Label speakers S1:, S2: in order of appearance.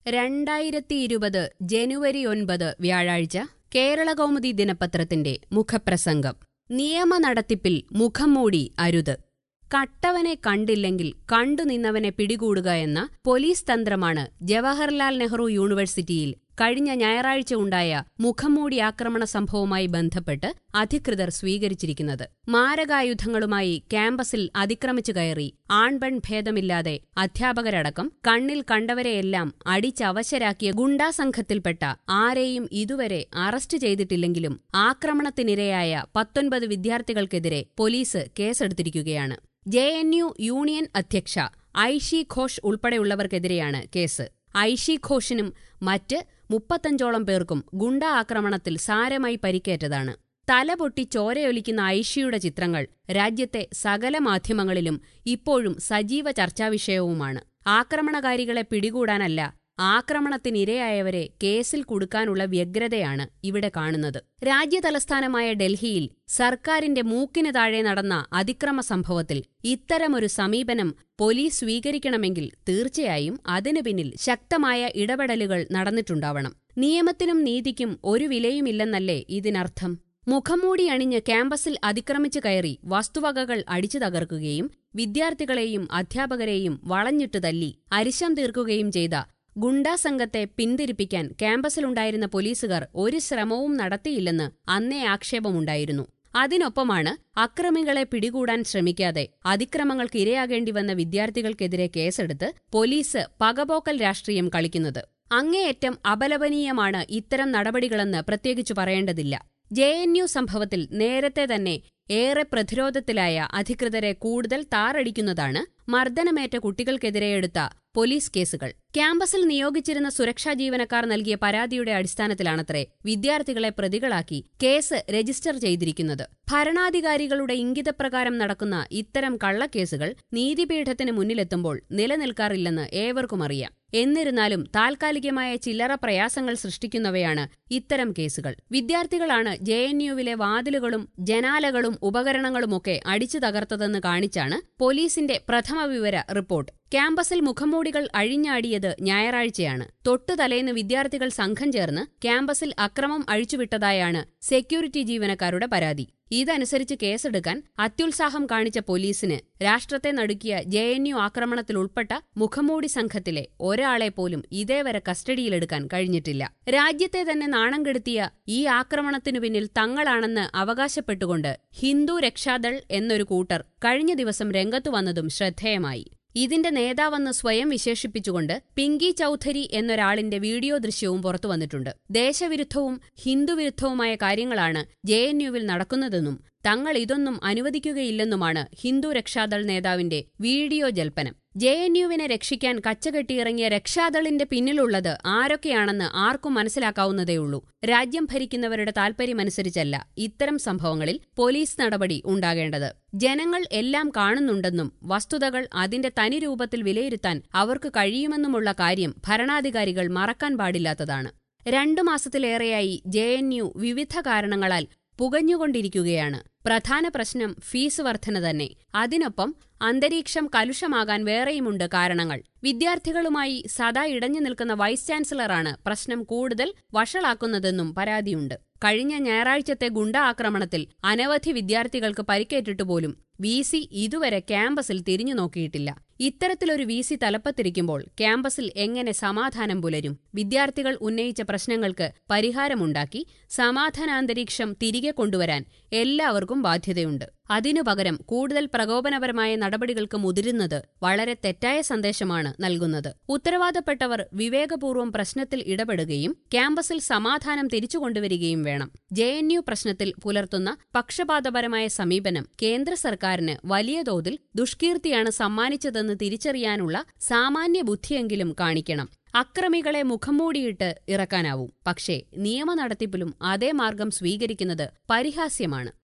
S1: രണ്ടായിരത്തി ഇരുപത് ജനുവരി ഒൻപത് വ്യാഴാഴ്ച കേരളകൗമുദി ദിനപത്രത്തിന്റെ മുഖപ്രസംഗം നിയമ നടത്തിപ്പിൽ മുഖം മൂടി അരുത് കട്ടവനെ കണ്ടില്ലെങ്കിൽ കണ്ടുനിന്നവനെ പിടികൂടുക എന്ന പോലീസ് തന്ത്രമാണ് ജവഹർലാൽ നെഹ്റു യൂണിവേഴ്സിറ്റിയിൽ കഴിഞ്ഞ ഞായറാഴ്ച ഉണ്ടായ മുഖംമൂടി ആക്രമണ സംഭവവുമായി ബന്ധപ്പെട്ട് അധികൃതർ സ്വീകരിച്ചിരിക്കുന്നത് മാരകായുധങ്ങളുമായി ക്യാമ്പസിൽ അതിക്രമിച്ചു കയറി ആൺപെൺ ഭേദമില്ലാതെ അധ്യാപകരടക്കം കണ്ണിൽ കണ്ടവരെയെല്ലാം അടിച്ചവശരാക്കിയ ഗുണ്ടാ സംഘത്തിൽപ്പെട്ട ആരെയും ഇതുവരെ അറസ്റ്റ് ചെയ്തിട്ടില്ലെങ്കിലും ആക്രമണത്തിനിരയായ പത്തൊൻപത് വിദ്യാർത്ഥികൾക്കെതിരെ പോലീസ് കേസെടുത്തിരിക്കുകയാണ് ജെ എൻ യു യൂണിയൻ അധ്യക്ഷ ഐഷി ഘോഷ് ഉൾപ്പെടെയുള്ളവർക്കെതിരെയാണ് കേസ് ഐഷി ഘോഷിനും മറ്റ് മുപ്പത്തഞ്ചോളം പേർക്കും ഗുണ്ടാ ആക്രമണത്തിൽ സാരമായി പരിക്കേറ്റതാണ് തലപൊട്ടി ചോരയൊലിക്കുന്ന ഐഷിയുടെ ചിത്രങ്ങൾ രാജ്യത്തെ സകല മാധ്യമങ്ങളിലും ഇപ്പോഴും സജീവ ചർച്ചാവിഷയവുമാണ് ആക്രമണകാരികളെ പിടികൂടാനല്ല ആക്രമണത്തിനിരയായവരെ കേസിൽ കുടുക്കാനുള്ള വ്യഗ്രതയാണ് ഇവിടെ കാണുന്നത് രാജ്യതലസ്ഥാനമായ ഡൽഹിയിൽ സർക്കാരിന്റെ മൂക്കിന് താഴെ നടന്ന അതിക്രമ സംഭവത്തിൽ ഇത്തരമൊരു സമീപനം പോലീസ് സ്വീകരിക്കണമെങ്കിൽ തീർച്ചയായും അതിനു പിന്നിൽ ശക്തമായ ഇടപെടലുകൾ നടന്നിട്ടുണ്ടാവണം നിയമത്തിനും നീതിക്കും ഒരു വിലയുമില്ലെന്നല്ലേ ഇതിനർത്ഥം മുഖംമൂടി അണിഞ്ഞ് ക്യാമ്പസിൽ അതിക്രമിച്ചു കയറി വസ്തുവകകൾ അടിച്ചു തകർക്കുകയും വിദ്യാർത്ഥികളെയും അധ്യാപകരെയും വളഞ്ഞിട്ട് തല്ലി അരിശം തീർക്കുകയും ചെയ്ത ഗുണ്ടാ സംഘത്തെ പിന്തിരിപ്പിക്കാൻ ക്യാമ്പസിലുണ്ടായിരുന്ന പോലീസുകാർ ഒരു ശ്രമവും നടത്തിയില്ലെന്ന് അന്നേ ആക്ഷേപമുണ്ടായിരുന്നു അതിനൊപ്പമാണ് അക്രമികളെ പിടികൂടാൻ ശ്രമിക്കാതെ അതിക്രമങ്ങൾക്ക് ഇരയാകേണ്ടി വന്ന വിദ്യാർത്ഥികൾക്കെതിരെ കേസെടുത്ത് പോലീസ് പകപോക്കൽ രാഷ്ട്രീയം കളിക്കുന്നത് അങ്ങേയറ്റം അപലപനീയമാണ് ഇത്തരം നടപടികളെന്ന് പ്രത്യേകിച്ചു പറയേണ്ടതില്ല ജെ എൻ യു സംഭവത്തിൽ നേരത്തെ തന്നെ ഏറെ പ്രതിരോധത്തിലായ അധികൃതരെ കൂടുതൽ താറടിക്കുന്നതാണ് മർദ്ദനമേറ്റ കുട്ടികൾക്കെതിരെ എടുത്ത പോലീസ് കേസുകൾ ക്യാമ്പസിൽ നിയോഗിച്ചിരുന്ന സുരക്ഷാ ജീവനക്കാർ നൽകിയ പരാതിയുടെ അടിസ്ഥാനത്തിലാണത്രേ വിദ്യാർത്ഥികളെ പ്രതികളാക്കി കേസ് രജിസ്റ്റർ ചെയ്തിരിക്കുന്നത് ഭരണാധികാരികളുടെ ഇംഗിതപ്രകാരം നടക്കുന്ന ഇത്തരം കള്ളക്കേസുകൾ നീതിപീഠത്തിന് മുന്നിലെത്തുമ്പോൾ നിലനിൽക്കാറില്ലെന്ന് ഏവർക്കും അറിയാം എന്നിരുന്നാലും താൽക്കാലികമായ ചില്ലറ പ്രയാസങ്ങൾ സൃഷ്ടിക്കുന്നവയാണ് ഇത്തരം കേസുകൾ വിദ്യാർത്ഥികളാണ് ജെ എൻ യുവിലെ വാതിലുകളും ജനാലകളും ഉപകരണങ്ങളുമൊക്കെ അടിച്ചു തകർത്തതെന്ന് കാണിച്ചാണ് പോലീസിന്റെ പ്രഥമ വിവര റിപ്പോർട്ട് ക്യാമ്പസിൽ മുഖംമൂടികൾ അഴിഞ്ഞാടിയത് ഞായറാഴ്ചയാണ് തൊട്ടുതലേന്ന് വിദ്യാർത്ഥികൾ സംഘം ചേർന്ന് ക്യാമ്പസിൽ അക്രമം അഴിച്ചുവിട്ടതായാണ് സെക്യൂരിറ്റി ജീവനക്കാരുടെ പരാതി ഇതനുസരിച്ച് കേസെടുക്കാൻ അത്യുത്സാഹം കാണിച്ച പോലീസിന് രാഷ്ട്രത്തെ നടുക്കിയ ജെ എൻ യു ആക്രമണത്തിൽ ഉൾപ്പെട്ട മുഖംമൂടി സംഘത്തിലെ ഒരാളെ പോലും ഇതേവരെ കസ്റ്റഡിയിലെടുക്കാൻ കഴിഞ്ഞിട്ടില്ല രാജ്യത്തെ തന്നെ നാണം കെടുത്തിയ ഈ ആക്രമണത്തിനു പിന്നിൽ തങ്ങളാണെന്ന് അവകാശപ്പെട്ടുകൊണ്ട് ഹിന്ദു രക്ഷാദൾ എന്നൊരു കൂട്ടർ കഴിഞ്ഞ ദിവസം രംഗത്തു വന്നതും ശ്രദ്ധേയമായി ഇതിന്റെ നേതാവെന്ന് സ്വയം വിശേഷിപ്പിച്ചുകൊണ്ട് പിങ്കി ചൌധരി എന്നൊരാളിന്റെ വീഡിയോ ദൃശ്യവും പുറത്തു വന്നിട്ടുണ്ട് ദേശവിരുദ്ധവും ഹിന്ദുവിരുദ്ധവുമായ കാര്യങ്ങളാണ് ജെ എൻ യുവിൽ നടക്കുന്നതെന്നും തങ്ങൾ ഇതൊന്നും അനുവദിക്കുകയില്ലെന്നുമാണ് ഹിന്ദു രക്ഷാദൾ നേതാവിന്റെ വീഡിയോ ജൽപ്പനം ജെ എൻ യുവിനെ രക്ഷിക്കാൻ കച്ചകെട്ടിയിറങ്ങിയ രക്ഷാദളിന്റെ പിന്നിലുള്ളത് ആരൊക്കെയാണെന്ന് ആർക്കും മനസ്സിലാക്കാവുന്നതേയുള്ളൂ രാജ്യം ഭരിക്കുന്നവരുടെ താൽപര്യമനുസരിച്ചല്ല ഇത്തരം സംഭവങ്ങളിൽ പോലീസ് നടപടി ഉണ്ടാകേണ്ടത് ജനങ്ങൾ എല്ലാം കാണുന്നുണ്ടെന്നും വസ്തുതകൾ അതിന്റെ തനി രൂപത്തിൽ വിലയിരുത്താൻ അവർക്ക് കഴിയുമെന്നുമുള്ള കാര്യം ഭരണാധികാരികൾ മറക്കാൻ പാടില്ലാത്തതാണ് രണ്ടു മാസത്തിലേറെയായി ജെ എൻ യു വിവിധ കാരണങ്ങളാൽ പുകഞ്ഞുകൊണ്ടിരിക്കുകയാണ് പ്രധാന പ്രശ്നം ഫീസ് വർധന തന്നെ അതിനൊപ്പം അന്തരീക്ഷം കലുഷമാകാൻ വേറെയുമുണ്ട് കാരണങ്ങൾ വിദ്യാർത്ഥികളുമായി സദാ ഇടഞ്ഞു നിൽക്കുന്ന വൈസ് ചാൻസലറാണ് പ്രശ്നം കൂടുതൽ വഷളാക്കുന്നതെന്നും പരാതിയുണ്ട് കഴിഞ്ഞ ഞായറാഴ്ചത്തെ ഗുണ്ട ആക്രമണത്തിൽ അനവധി വിദ്യാർത്ഥികൾക്ക് പരിക്കേറ്റിട്ട് പോലും വി സി ഇതുവരെ ക്യാമ്പസിൽ തിരിഞ്ഞു നോക്കിയിട്ടില്ല ഇത്തരത്തിലൊരു വി സി തലപ്പത്തിരിക്കുമ്പോൾ ക്യാമ്പസിൽ എങ്ങനെ സമാധാനം പുലരും വിദ്യാർത്ഥികൾ ഉന്നയിച്ച പ്രശ്നങ്ങൾക്ക് പരിഹാരമുണ്ടാക്കി സമാധാനാന്തരീക്ഷം തിരികെ കൊണ്ടുവരാൻ എല്ലാവർക്കും ബാധ്യതയുണ്ട് അതിനു പകരം കൂടുതൽ പ്രകോപനപരമായ നടപടികൾക്ക് മുതിരുന്നത് വളരെ തെറ്റായ സന്ദേശമാണ് നൽകുന്നത് ഉത്തരവാദപ്പെട്ടവർ വിവേകപൂർവ്വം പ്രശ്നത്തിൽ ഇടപെടുകയും ക്യാമ്പസിൽ സമാധാനം തിരിച്ചുകൊണ്ടുവരികയും വേണം ജെ എൻ യു പ്രശ്നത്തിൽ പുലർത്തുന്ന പക്ഷപാതപരമായ സമീപനം കേന്ദ്ര സർക്കാരിന് വലിയ തോതിൽ ദുഷ്കീർത്തിയാണ് സമ്മാനിച്ചതെന്ന് തിരിച്ചറിയാനുള്ള സാമാന്യ ബുദ്ധിയെങ്കിലും കാണിക്കണം അക്രമികളെ മുഖംമൂടിയിട്ട് ഇറക്കാനാവും പക്ഷേ നിയമ നടത്തിപ്പിലും അതേ മാർഗം സ്വീകരിക്കുന്നത് പരിഹാസ്യമാണ്